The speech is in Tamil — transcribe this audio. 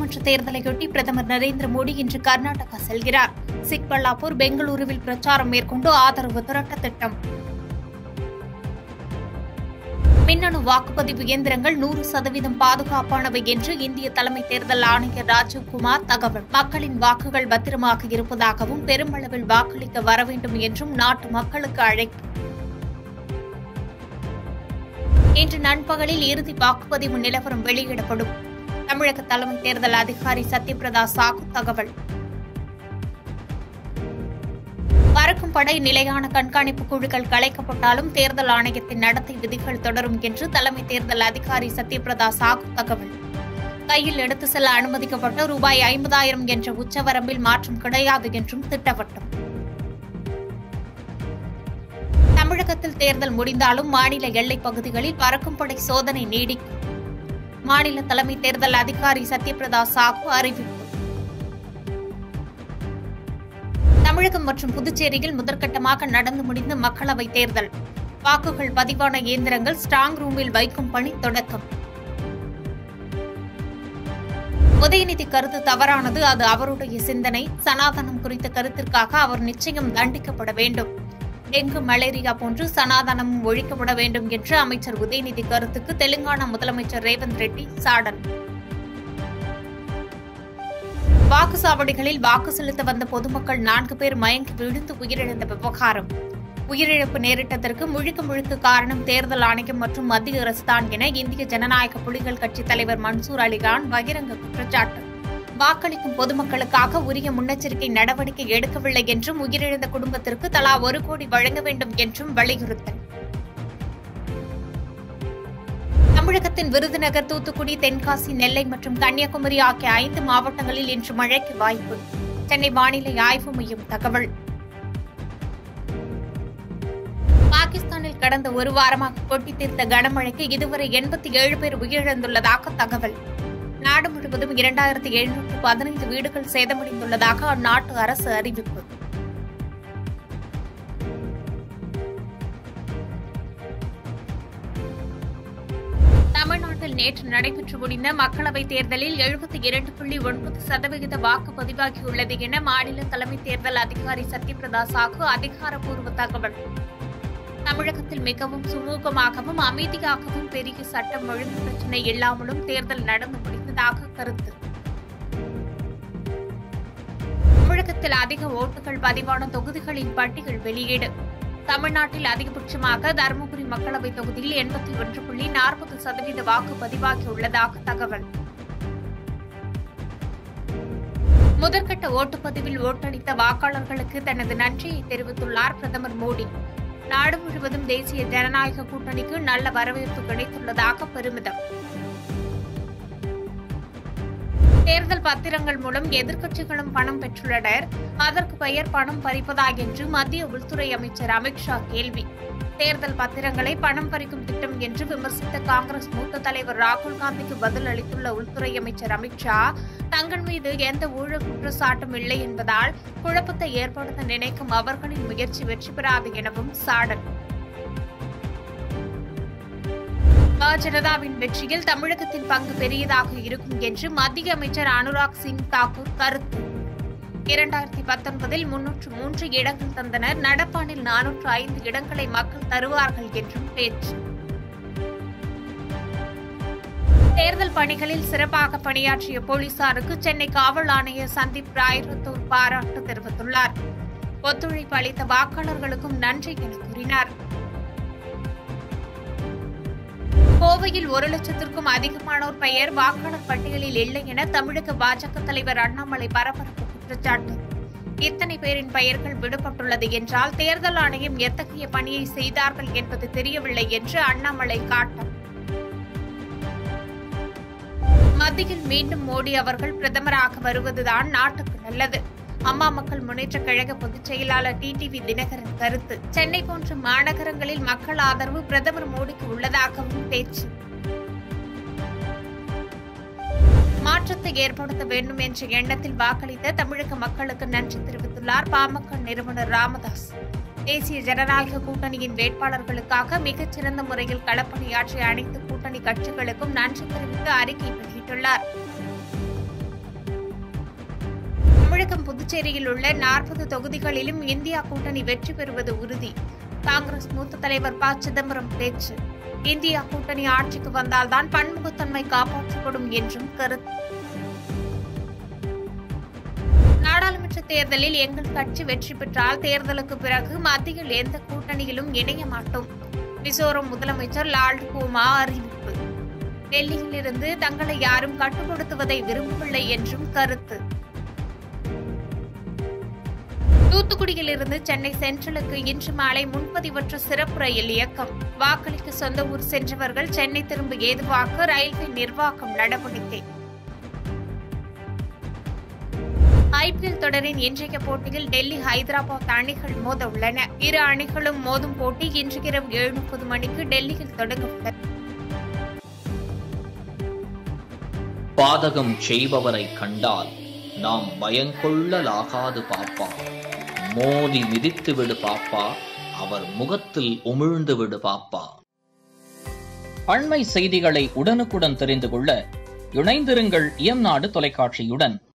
நாடாளுமன்ற தேர்தலையொட்டி பிரதமர் நரேந்திர மோடி இன்று கர்நாடகா செல்கிறார் சிக்பல்லாப்பூர் பெங்களூருவில் பிரச்சாரம் மேற்கொண்டு ஆதரவு திரட்ட திட்டம் மின்னணு வாக்குப்பதிவு இயந்திரங்கள் நூறு சதவீதம் பாதுகாப்பானவை என்று இந்திய தலைமை தேர்தல் ஆணையர் ராஜீவ்குமார் தகவல் மக்களின் வாக்குகள் பத்திரமாக இருப்பதாகவும் பெருமளவில் வாக்களிக்க வர வேண்டும் என்றும் நாட்டு மக்களுக்கு அழைப்பு இன்று நண்பகலில் இறுதி வாக்குப்பதிவு நிலவரம் வெளியிடப்படும் தமிழக தலைமை தேர்தல் அதிகாரி சத்யபிரதா சாகு தகவல் பறக்கும் படை நிலையான கண்காணிப்பு குழுக்கள் கலைக்கப்பட்டாலும் தேர்தல் ஆணையத்தின் நடத்தை விதிகள் தொடரும் என்று தலைமை தேர்தல் அதிகாரி சத்யபிரதா சாகு தகவல் கையில் எடுத்து செல்ல அனுமதிக்கப்பட்ட ரூபாய் ஐம்பதாயிரம் என்ற உச்சவரம்பில் மாற்றம் கிடையாது என்றும் திட்டவட்டம் தமிழகத்தில் தேர்தல் முடிந்தாலும் மாநில எல்லைப் பகுதிகளில் பறக்கும் படை சோதனை நீடிக்கும் மாநில தலைமை தேர்தல் அதிகாரி சத்யபிரதா சாகு அறிவிப்பு தமிழகம் மற்றும் புதுச்சேரியில் முதற்கட்டமாக நடந்து முடிந்த மக்களவைத் தேர்தல் வாக்குகள் பதிவான இயந்திரங்கள் ஸ்ட்ராங் ரூமில் வைக்கும் பணி தொடக்கம் உதயநிதி கருத்து தவறானது அது அவருடைய சிந்தனை சனாதனம் குறித்த கருத்திற்காக அவர் நிச்சயம் தண்டிக்கப்பட வேண்டும் டெங்கு மலேரியா போன்று சனாதனமும் ஒழிக்கப்பட வேண்டும் என்று அமைச்சர் உதயநிதி கருத்துக்கு தெலுங்கானா முதலமைச்சர் ரேவந்த் ரெட்டி சாடல் வாக்குச்சாவடிகளில் வாக்கு செலுத்த வந்த பொதுமக்கள் நான்கு பேர் மயங்கி விழுந்து உயிரிழந்த விவகாரம் உயிரிழப்பு நேரிட்டதற்கு முழுக்க முழுக்க காரணம் தேர்தல் ஆணையம் மற்றும் மத்திய அரசுதான் என இந்திய ஜனநாயக புலிகள் கட்சித் தலைவர் மன்சூர் அலிகான் பகிரங்க குற்றச்சாட்டு வாக்களிக்கும் பொதுமக்களுக்காக உரிய முன்னெச்சரிக்கை நடவடிக்கை எடுக்கவில்லை என்றும் உயிரிழந்த குடும்பத்திற்கு தலா ஒரு கோடி வழங்க வேண்டும் என்றும் வலியுறுத்தல் தமிழகத்தின் விருதுநகர் தூத்துக்குடி தென்காசி நெல்லை மற்றும் கன்னியாகுமரி ஆகிய ஐந்து மாவட்டங்களில் இன்று மழைக்கு வாய்ப்பு சென்னை வானிலை ஆய்வு மையம் தகவல் பாகிஸ்தானில் கடந்த ஒரு வாரமாக கொட்டி தீர்த்த கனமழைக்கு இதுவரை எண்பத்தி ஏழு பேர் உயிரிழந்துள்ளதாக தகவல் நாடு முழுவதும் இரண்டாயிரத்தி எழுநூற்று பதினைந்து வீடுகள் சேதமடைந்துள்ளதாக அந்நாட்டு அரசு அறிவிப்பு தமிழ்நாட்டில் நேற்று நடைபெற்று முடிந்த மக்களவைத் தேர்தலில் எழுபத்தி இரண்டு புள்ளி ஒன்பது சதவிகித வாக்கு பதிவாகியுள்ளது என மாநில தலைமை தேர்தல் அதிகாரி சத்யபிரதா சாகு அதிகாரப்பூர்வ தகவல் தமிழகத்தில் மிகவும் சுமூகமாகவும் அமைதியாகவும் பெரிய சட்டம் ஒழுங்கு பிரச்சினை இல்லாமலும் தேர்தல் நடந்து முடிந்ததாக கருத்து தமிழகத்தில் அதிக ஓட்டுகள் பதிவான தொகுதிகளின் பட்டியல் வெளியீடு தமிழ்நாட்டில் அதிகபட்சமாக தருமபுரி மக்களவைத் தொகுதியில் எண்பத்தி ஒன்று புள்ளி நாற்பது சதவீத வாக்கு பதிவாகியுள்ளதாக தகவல் முதற்கட்ட ஓட்டுப்பதிவில் ஓட்டளித்த வாக்காளர்களுக்கு தனது நன்றியை தெரிவித்துள்ளார் பிரதமர் மோடி நாடு முழுவதும் தேசிய ஜனநாயக கூட்டணிக்கு நல்ல வரவேற்பு கிடைத்துள்ளதாக பெருமிதம் தேர்தல் பத்திரங்கள் மூலம் எதிர்க்கட்சிகளும் பணம் பெற்றுள்ளனர் அதற்கு பெயர் பணம் பறிப்பதா என்று மத்திய உள்துறை அமைச்சர் அமித்ஷா கேள்வி தேர்தல் பத்திரங்களை பணம் பறிக்கும் திட்டம் என்று விமர்சித்த காங்கிரஸ் மூத்த தலைவர் ராகுல் காந்திக்கு பதில் அளித்துள்ள உள்துறை அமைச்சர் அமித்ஷா தங்கள் மீது எந்த ஊழல் குற்றச்சாட்டும் இல்லை என்பதால் குழப்பத்தை ஏற்படுத்த நினைக்கும் அவர்களின் முயற்சி வெற்றி பெறாது எனவும் சாடல் ஜனதாவின் வெற்றியில் தமிழகத்தின் பங்கு பெரியதாக இருக்கும் என்று மத்திய அமைச்சர் அனுராக் சிங் தாக்கூர் கருத்து இரண்டாயிரத்தி பத்தொன்பதில் முன்னூற்று மூன்று இடங்கள் தந்தனர் நடப்பாண்டில் நானூற்று ஐந்து இடங்களை மக்கள் தருவார்கள் என்றும் பேச்சு தேர்தல் பணிகளில் சிறப்பாக பணியாற்றிய போலீசாருக்கு சென்னை காவல் ஆணையர் சந்தீப் ராய்ரத்தூர் பாராட்டு தெரிவித்துள்ளார் ஒத்துழைப்பு அளித்த வாக்காளர்களுக்கும் நன்றி என கூறினார் கோவையில் ஒரு லட்சத்திற்கும் அதிகமானோர் பெயர் வாக்காளர் பட்டியலில் இல்லை என தமிழக பாஜக தலைவர் அண்ணாமலை பரபரப்பு குற்றச்சாட்டு இத்தனை பேரின் பெயர்கள் விடுபட்டுள்ளது என்றால் தேர்தல் ஆணையம் எத்தகைய பணியை செய்தார்கள் என்பது தெரியவில்லை என்று அண்ணாமலை காட்டம் மத்தியில் மீண்டும் மோடி அவர்கள் பிரதமராக வருவதுதான் நாட்டுக்கு நல்லது அம்மா மக்கள் முன்னேற்றக் கழக பொதுச் செயலாளர் டிடிவி தினகரன் கருத்து சென்னை போன்ற மாநகரங்களில் மக்கள் ஆதரவு பிரதமர் மோடிக்கு உள்ளதாகவும் பேச்சு மாற்றத்தை ஏற்படுத்த வேண்டும் என்ற எண்ணத்தில் வாக்களித்த தமிழக மக்களுக்கு நன்றி தெரிவித்துள்ளார் பாமக நிறுவனர் ராமதாஸ் தேசிய ஜனநாயக கூட்டணியின் வேட்பாளர்களுக்காக மிகச்சிறந்த முறையில் களப்பணியாற்றிய அனைத்து கூட்டணி கட்சிகளுக்கும் நன்றி தெரிவித்து அறிக்கை வெளியிட்டுள்ளார் தமிழகம் புதுச்சேரியில் உள்ள நாற்பது தொகுதிகளிலும் இந்தியா கூட்டணி வெற்றி பெறுவது உறுதி காங்கிரஸ் மூத்த தலைவர் ப சிதம்பரம் பேச்சு இந்தியா கூட்டணி ஆட்சிக்கு வந்தால்தான் பன்முகத்தன்மை காப்பாற்றப்படும் என்றும் கருத்து நாடாளுமன்ற தேர்தலில் எங்கள் கட்சி வெற்றி பெற்றால் தேர்தலுக்கு பிறகு மத்தியில் எந்த கூட்டணியிலும் இணைய மாட்டோம் மிசோரம் முதலமைச்சர் லால்டு குமா அறிவிப்பு டெல்லியில் இருந்து தங்களை யாரும் கட்டுப்படுத்துவதை விரும்பவில்லை என்றும் கருத்து தூத்துக்குடியிலிருந்து சென்னை சென்ட்ரலுக்கு இன்று மாலை முன்பதிவற்ற சிறப்பு ரயில் இயக்கம் வாக்களிக்க சொந்த ஊர் சென்றவர்கள் சென்னை திரும்ப ஏதுவாக ரயில்வே நிர்வாகம் நடவடிக்கை ஐபிஎல் தொடரின் இன்றைய போட்டியில் டெல்லி ஹைதராபாத் அணிகள் மோத உள்ளன இரு அணிகளும் மோதும் போட்டி இன்று இரவு ஏழு முப்பது மணிக்கு டெல்லியில் தொடங்க உள்ளது பாதகம் செய்பவரை கண்டால் நாம் பயங்கொள்ளலாகாது பாப்பா மோதி மிதித்து விடு பாப்பா அவர் முகத்தில் உமிழ்ந்து விடு பாப்பா அண்மை செய்திகளை உடனுக்குடன் தெரிந்து கொள்ள இணைந்திருங்கள் இயம்நாடு தொலைக்காட்சியுடன்